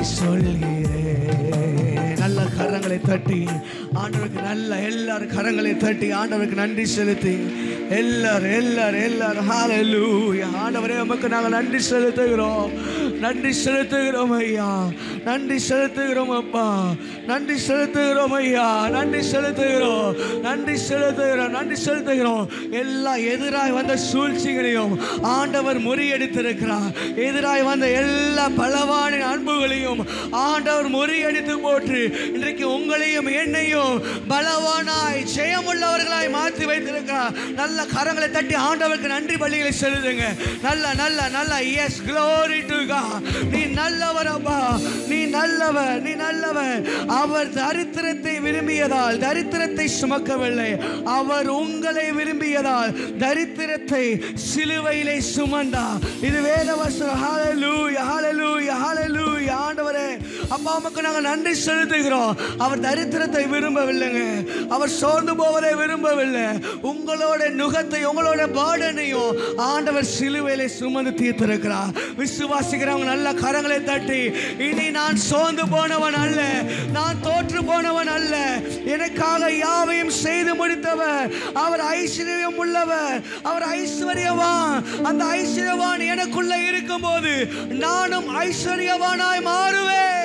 சொல்கிறேன் நல்ல கரங்களை தட்டி ஆண்டவருக்கு நல்ல எல்லாரும் கரங்களை தட்டி ஆண்டவருக்கு நன்றி செலுத்தி எல்லாரும் எல்லாரும் எல்லாரும் ஹalleluya ஆண்டவரே உமக்கு நாங்கள் நன்றி செலுத்துகிறோம் நன்றி செலுத்துகிறோம் ஐயா நன்றி செலுத்துகிறோம் அப்பா நன்றி செலுத்துகிறோம் ஐயா நன்றி செலுத்துகிறோம் நன்றி செலுத்துகிறோம் நன்றி செலுத்துகிறோம் எல்லா எதிராய் வந்த சூழ்ச்சிகளையும் ஆண்டவர் முறியடித்திருக்கிறார் எதிராய் வந்த எல்லா பலவான அன்புகளையும் ஆண்டவர் முறியடித்து போட்டு இன்றைக்கு உங்களையும் என்னையும் பலவானாய் ஜெயமுள்ளவர்களாய் மாற்றி வைத்திருக்கிறார் நல்ல கரங்களை தட்டி ஆண்டவருக்கு நன்றி பலிகளை செலுத்துங்க நல்ல நல்ல நல்ல எஸ் glory to God நீ நல்லவர் அப்பா நீ நல்லவர் நீ நல்லவர் அவர் தரித்திரத்தை விரும்பியதால் தரித்திரத்தை சுமக்கவில்லை அவர் உங்களை விரும்பியதால் தரித்திரத்தை சிலுவையிலே சுமந்தா இது வேத வசனம் ஹalleluya ஹalleluya ஹalleluya ஆண்டவரே அப்பா உமக்கு நாங்கள் நன்றி செலுத்துகிறோம் அவர் தரித்திரத்தை விரும்பவில்லைங்க அவர் சோர்ந்து போவதை விரும்பவில்லை உங்களோட நுகத்தை உங்களோட பாடனையும் ஆண்டவர் சிலுவையிலே சுமந்து தீர்த்திருக்கிறார் விசுவாசிக்கிறவங்க நல்ல கரங்களை தட்டி இனி நான் சோர்ந்து போனவன் அல்ல நான் தோற்று போனவன் அல்ல எனக்காக யாவையும் செய்து முடித்தவர் அவர் ஐஸ்வர்யம் உள்ளவர் அவர் ஐஸ்வர்யவான் அந்த ஐஸ்வர்யவான் எனக்குள்ள இருக்கும்போது நானும் ஐஸ்வர்யவானாய் மாறுவேன்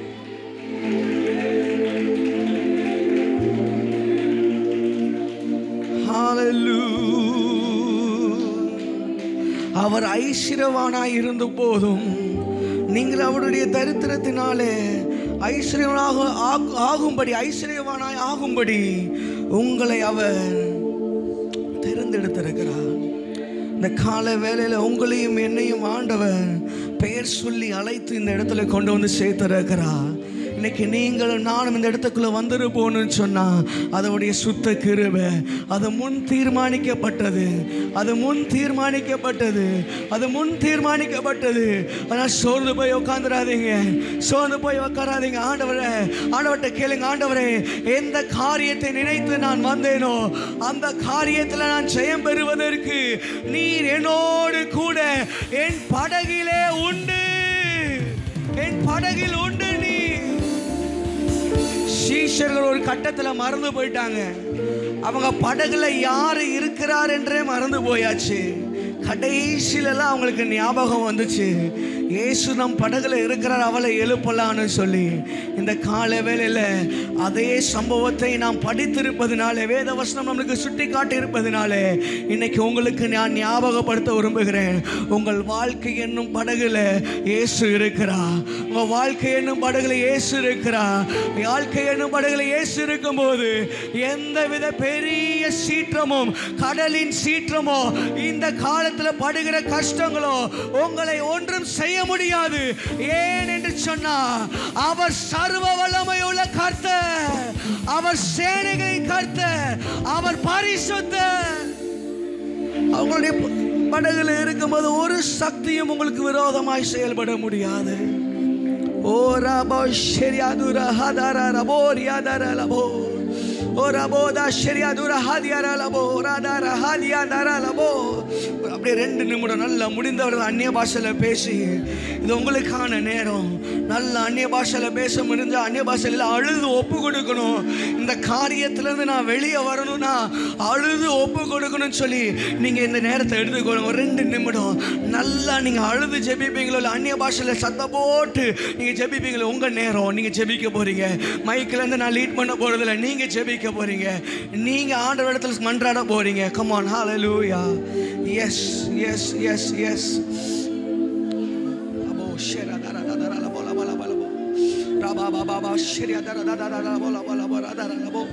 Hallelujah. அவர் ஐஸ்வர்யவானாய் இருந்த போதும் நீங்கள் அவருடைய தரித்திரத்தினாலே ஐஸ்வர்யவனாக ஆகு- ஆகும்படி ஐஸ்வர்யவானாய் ஆகும்படி உங்களை அவர் தேர்ந்தெடுத்திருக்கிறார் இந்த கால வேளையில உங்களையும் என்னையும் ஆண்டவர் பெயர் பெயர் சொல்லி அழைத்து இந்த இடத்துல கொண்டு வந்து சேர்த்திருக்கிறா இன்னைக்கு நீங்களும் நானும் இந்த இடத்துக்குள்ள வந்துருப்போன்னு சொன்னா அதோடைய சுத்த கிருபை அது முன் தீர்மானிக்கப்பட்டது அது முன் தீர்மானிக்கப்பட்டது அது முன் தீர்மானிக்கப்பட்டது ஆனால் சோர்ந்து போய் உட்காந்துடாதீங்க சோர்ந்து போய் உட்காராதீங்க ஆண்டவரே ஆண்டவர்கிட்ட கேளுங்க ஆண்டவரே எந்த காரியத்தை நினைத்து நான் வந்தேனோ அந்த காரியத்தில் நான் ஜெயம் பெறுவதற்கு நீர் என்னோடு கூட என் படகிலே உண்டு என் படகில் உண்டு நீ சீஷர்கள் ஒரு கட்டத்தில் மறந்து போயிட்டாங்க அவங்க படகுல யார் இருக்கிறார் என்றே மறந்து போயாச்சு கடைசியிலலாம் அவங்களுக்கு ஞாபகம் வந்துச்சு இயேசு நம் படகுல இருக்கிறார் அவளை எழுப்பலான்னு சொல்லி இந்த கால வேளையில் அதே சம்பவத்தை நாம் படித்திருப்பதினாலே வேத வசனம் நம்மளுக்கு சுட்டி காட்டி இருப்பதினாலே இன்னைக்கு உங்களுக்கு நான் ஞாபகப்படுத்த விரும்புகிறேன் உங்கள் வாழ்க்கை என்னும் படகுல இயேசு இருக்கிறா உங்க வாழ்க்கை என்னும் படகுல இயேசு இருக்கிறா வாழ்க்கை என்னும் படகுல இயேசு இருக்கும்போது எந்தவித பெரிய சீற்றமும் கடலின் சீற்றமோ இந்த காலத்துல படுகிற கஷ்டங்களோ உங்களை ஒன்றும் செய்ய முடியாது ஏன் என்று சொன்னா அவர் சர்வ வல்லமையுள்ள கர்த்தர் அவர் சேனைகளின் கர்த்தர் அவர் பரிசுத்தர் அவங்களுடைய ப- படகுல இருக்கும்போது ஒரு சக்தியும் உங்களுக்கு விரோதமாய் செயல்பட முடியாது ஓ ரபோ ஷெரியாதுர ஹதர ரபோ ரியாதர லபோ ஓ ரபோ தா ஷெரியாதுர ஹதியார லபோ ராதார ஹதியாதர லபோ அப்படியே ரெண்டு நிமிடம் நல்லா முடிந்தவர்கள் அந்நிய பாஷையில் பேசி இது உங்களுக்கான நேரம் நல்ல அந்நிய பாஷையில் பேச முடிஞ்ச அந்நிய பாஷையில் அழுது ஒப்பு கொடுக்கணும் இந்த காரியத்திலேருந்து நான் வெளியே வரணும்னா அழுது ஒப்பு கொடுக்கணும்னு சொல்லி நீங்கள் இந்த நேரத்தை எடுத்துக்கொள்ளுங்க ஒரு ரெண்டு நிமிடம் நல்லா நீங்கள் அழுது ஜெபிப்பீங்களோ இல்லை அந்நிய பாஷையில் சத்தம் போட்டு நீங்கள் ஜெபிப்பீங்களோ உங்கள் நேரம் நீங்கள் ஜெபிக்க போகிறீங்க மைக்கிலேருந்து நான் லீட் பண்ண போகிறதில்ல நீங்கள் ஜெபிக்க போகிறீங்க நீங்கள் ஆண்டவர் இடத்துல மன்றாட போகிறீங்க கமான் ஹalleluya எஸ் எஸ் எஸ் எஸ் அபோ ஷெரா தரா தரா லபோ லபோ லபோ லபோ ரபா பாபா பா ஷெரியா தரா தரா தரா லபோ லபோ லபோ ரா தரா லபோ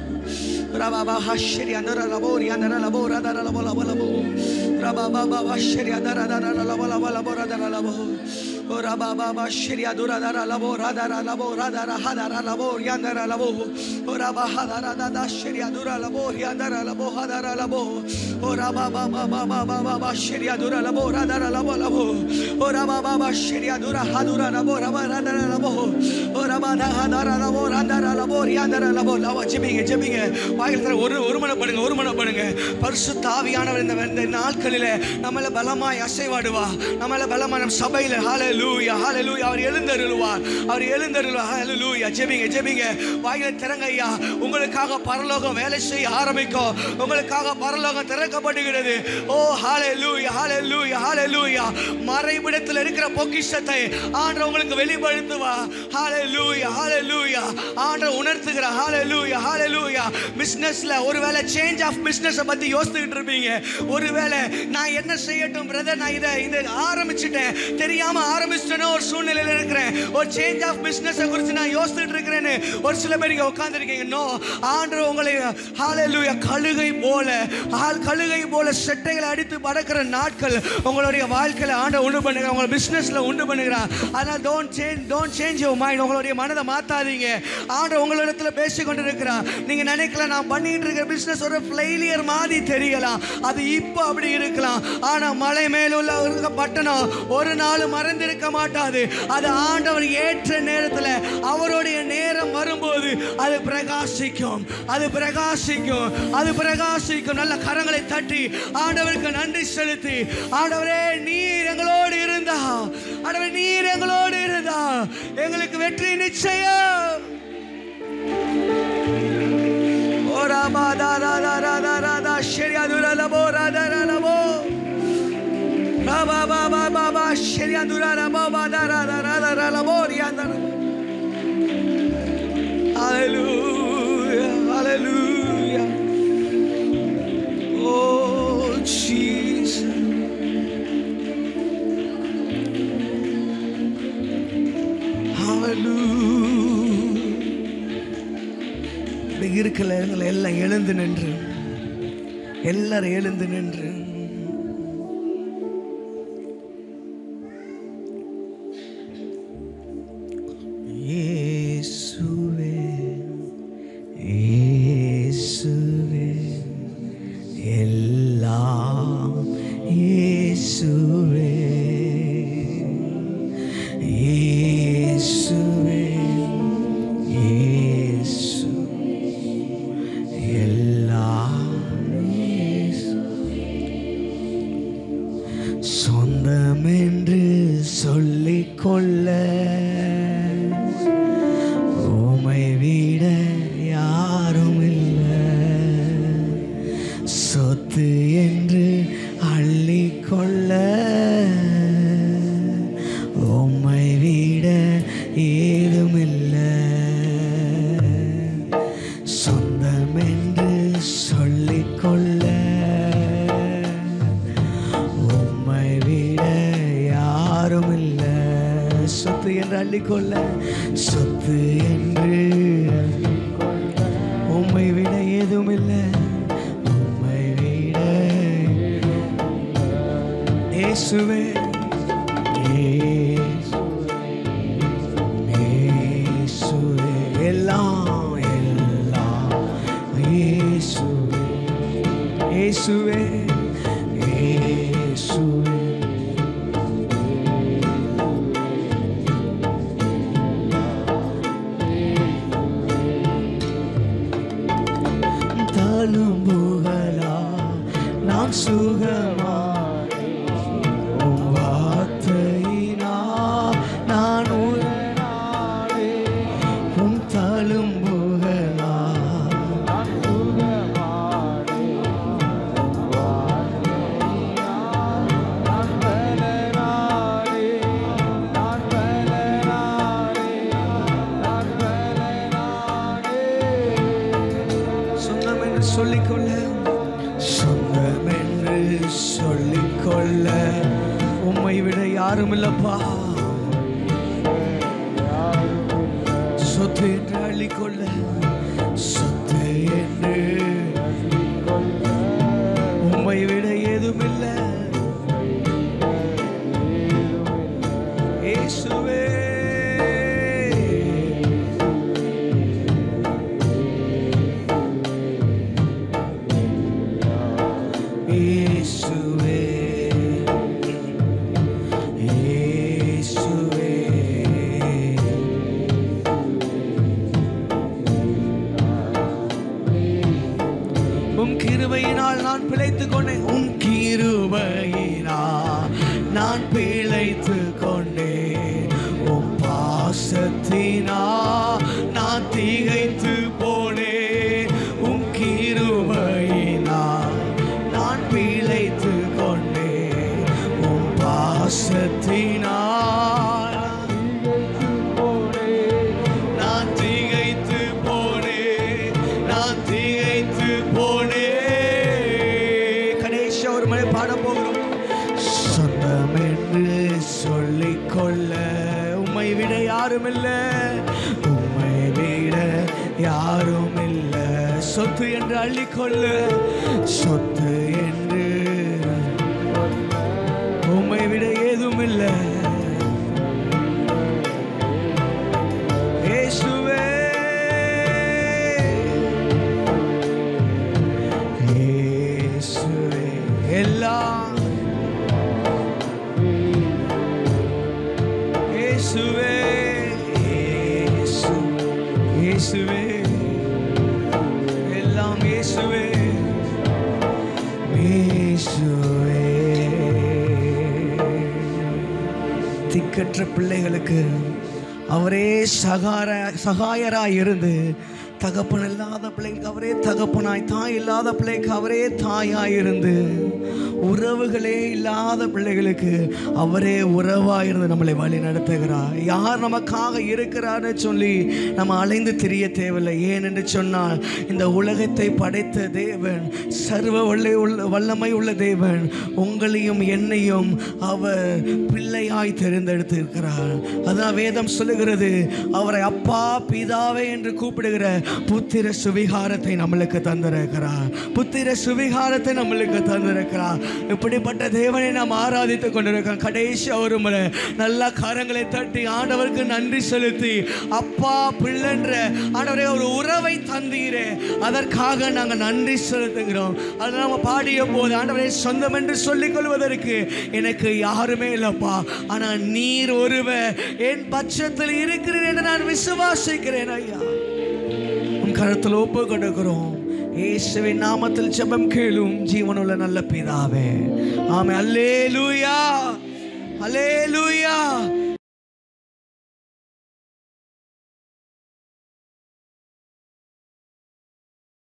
ரபா பா ஹ ஷெரியா தரா லபோ ரியா தரா லபோ ரா தரா லபோ லபோ லபோ ரபா பாபா பா ஷெரியா தரா தரா லபோ லபோ லபோ ரா தரா லபோ ஓ ரபா பாபா ஷெரியா துரா தரா லபோ ரா தரா லபோ ரா தரா ஹ தரா லபோ ரியா தரா லபோ ஓ ரபா ஹ தரா தரா ஷெரியா துரா லபோ ரியா தரா லபோ ஹ தரா லபோ ஓ ரபா பாபா பாபா பாபா பா ஷெரியா துரா லபோ ரா தரா லபோ லபோ ஓ ரபா பாபா ஷெரியா துரா ஹ துரா லபோ ரபா ரா தரா லபோ ஓ ரபா தா ஹ தரா லபோ ரா தரா லபோ ரியா தரா லபோ லபோ ஜெபிங்க ஜெபிங்க வாயில் தர ஒரு ஒரு மனப்படுங்க ஒரு மனப்படுங்க பரிசுத்த ஆவியானவர் இந்த இந்த நாட்களில் நம்மள பலமாய் அசைவாடுவா நம்மள பலமாய் நம் சபையில் ஹalleluya ஹalleluya அவர் எழுந்தருளுவார் அவர் எழுந்தருளுவார் ஹalleluya ஜெபிங்க ஜெபிங்க வாயில திறங்க ஐயா உங்களுக்காக பரலோகம் வேலை செய்ய ஆரம்பிக்கும் உங்களுக்காக பரலோகம் திறக்கப்படுகிறது ஓ ஹalleluya ஹalleluya ஹalleluya மறைவிடத்தில் இருக்கிற பொக்கிஷத்தை ஆண்டவர் உங்களுக்கு வெளிப்படுத்துவா ஹalleluya ஹalleluya ஆண்டவர் உணர்த்துகிற ஹalleluya ஹalleluya பிசினஸ்ல ஒருவேளை சேஞ்ச் ஆஃப் பிசினஸ் பத்தி யோசிச்சுக்கிட்டு இருப்பீங்க ஒருவேளை நான் என்ன செய்யட்டும் பிரதர் நான் இதை இதை ஆரம்பிச்சிட்டேன் தெரியாம ஆரம்பிச்சிட்டேனோ ஒரு சூழ்நிலையில இருக்கிறேன் ஒரு சேஞ்ச் ஆஃப் பிசினஸ் குறித்து நான் யோசிச்சுட்டு இருக்கிறேன்னு ஒரு சில பேர் இங்க உட்கார்ந்துருக்கீங்க நோ ஆண்டவர் உங்களை ஹalleluya கழுகை போல ஆள் கழுகை போல செட்டைகளை அடித்து பறக்கிற நாட்கள் உங்களுடைய வாழ்க்கையில ஆண்டவர் உண்டு பண்ணுகிறார் உங்களை பிசினஸ்ல உண்டு பண்ணுகிறார் அதனால் don't change don't change your mind உங்களுடைய மனதை மாத்தாதீங்க ஆண்டவர் உங்களிடத்துல பேசி கொண்டு இருக்கிறார் நீங்க நினைக்கல நான் பண்ணிட்டு இருக்கிற பிசினஸ் ஒரு ஃபெயிலியர் மாதிரி தெரியலாம் அது இப்போ அப்படி இருக்கலாம் ஆனா மலை மேலுள்ள ஒரு பட்டணம் ஒரு நாள் மறந்திருக்க மாட்டாது அது ஆண்டவர் ஏற்ற நேரத்தில் அவருடைய நேரம் வரும்போது அது பிரகாசிக்கும் அது பிரகாசிக்கும் அது பிரகாசிக்கும் நல்ல கரங்களை தட்டி ஆண்டவருக்கு நன்றி செலுத்தி ஆண்டவரே நீர் எங்களோடு இருந்தா ஆண்டவர் நீர் எங்களோடு இருந்தா எங்களுக்கு வெற்றி நிச்சயம் ஓ ராமா தா தா தா ரா தா ரா தா ஷெரியா துரா லபோ ரா தா ரா லபோ ரா பா பா பா பா பா ஷெரியா துரா லபோ பா தா ரா தா ரா தா ரா லபோ ரியா தா ரா Hallelujah, hallelujah. Oh, Jesus. Hallelujah. இப்படி இருக்கல எங்களை எல்லாம் எழுந்து நின்று எல்லாரும் எழுந்து நின்று உமை விட யாரும் இல்லை சொத்து என்று அள்ளிக்கொள்ள உம்மை விட ஏதுமில்லை சொந்தம் என்று சொல்லிக்கொள்ள உம்மை விட யாரும் இல்லை சொத்து என்று அள்ளிக்கொள்ள சொத்து என்று உம்மை விட ஏதும் இல்லை உம்மை விட இயேசுவே இயேசுவே எல்லாம் எல்லாம் இயேசுவே இயேசுவே இயேசுவே தழும்புகளா நான் சுகமா உம் வார்த்தையினா நான் உடனாடே உம் தழும்புகளா சொந்தம் என்று சொல்லிக்கொள்ள சொந்தம் என்று சொல்லிக்கொள்ள உம்மை விட யாரும் இல்லப்பா சொத்து என்று அள்ளிக்கொள்ள சொத்து என்று உம்மை விட ஏதும் இல்லை இயேசுவே இயேசுவே இயேசுவே உம் கிருபையினால் நான் பிழைத்துக் கொண்டேன் உம் கிருபையினால் நான் பிழைத்துக் கொண்டேன் உம் பாசத்தினா நான் திகைத்து போனேன் உம் கிருபையினால் நான் பிழைத்து கொண்டேன் உம் பாசத்தினால் நான் திகைத்து போனேன் நான் திகைத்து போனேன் கணேஷ் ஒரு மணி பாட போகிறோம் சொந்தம் என்று சொல்லிக்கொள்ள உம்மை விட யாரும் இல்லை உம்மை விட யாரும் இல்லை சொத்து என்று அள்ளிக்கொள்ள சொத்து என்று உம்மை விட ஏதும் இல்லை இயேசுவே இயேசுவே எல்லாம் இயேசுவே இயேசு இயேசுவே எல்லாம் இயேசுவே இயேசுவே திக்கற்ற பிள்ளைகளுக்கு அவரே சகார சகாயராய் இருந்து தகப்பன் இல்லாத பிள்ளைகளுக்கு அவரே தகப்பனாய் தாய் இல்லாத பிள்ளைக்கு அவரே தாயாய் இருந்து உறவுகளே இல்லாத பிள்ளைகளுக்கு அவரே உறவாய் இருந்து நம்மளை வழி நடத்துகிறார் யார் நமக்காக இருக்கிறார்னு சொல்லி நம்ம அலைந்து தெரிய தேவையில்லை ஏன் என்று சொன்னால் இந்த உலகத்தை படைத்த தேவன் சர்வ வல்லை உள்ள வல்லமை உள்ள தேவன் உங்களையும் என்னையும் அவர் பிள்ளையாய் தெரிந்தெடுத்திருக்கிறார் அதான் வேதம் சொல்லுகிறது அவரை அப்பா பிதாவே என்று கூப்பிடுகிற புத்திர சுவிகாரத்தை நம்மளுக்கு தந்திருக்கிறார் புத்திர சுவிகாரத்தை நம்மளுக்கு தந்திருக்கிறார் இப்படிப்பட்ட தேவனை நாம் ஆராதித்துக் கொண்டிருக்கிறோம் கடைசி ஒரு முறை நல்ல கரங்களை தட்டி ஆண்டவருக்கு நன்றி செலுத்தி அப்பா பிள்ளைன்ற ஆண்டவரே ஒரு உறவை தந்தீரே அதற்காக நாங்கள் நன்றி செலுத்துகிறோம் அதை நம்ம பாடிய போது ஆண்டவரே சொந்தம் என்று சொல்லிக் கொள்வதற்கு எனக்கு யாருமே இல்லப்பா ஆனால் நீர் ஒருவர் என் பட்சத்தில் இருக்கிறேன் என்று நான் விசுவாசிக்கிறேன் ஐயா உன் கருத்தில் ஒப்பு கொடுக்கிறோம் இயேசுவின் நாமத்தில் ஜெபம் கேளும் ஜீவனுள்ள நல்ல பிதாவே ஆமே அல்லேலூயா அல்லேலூயா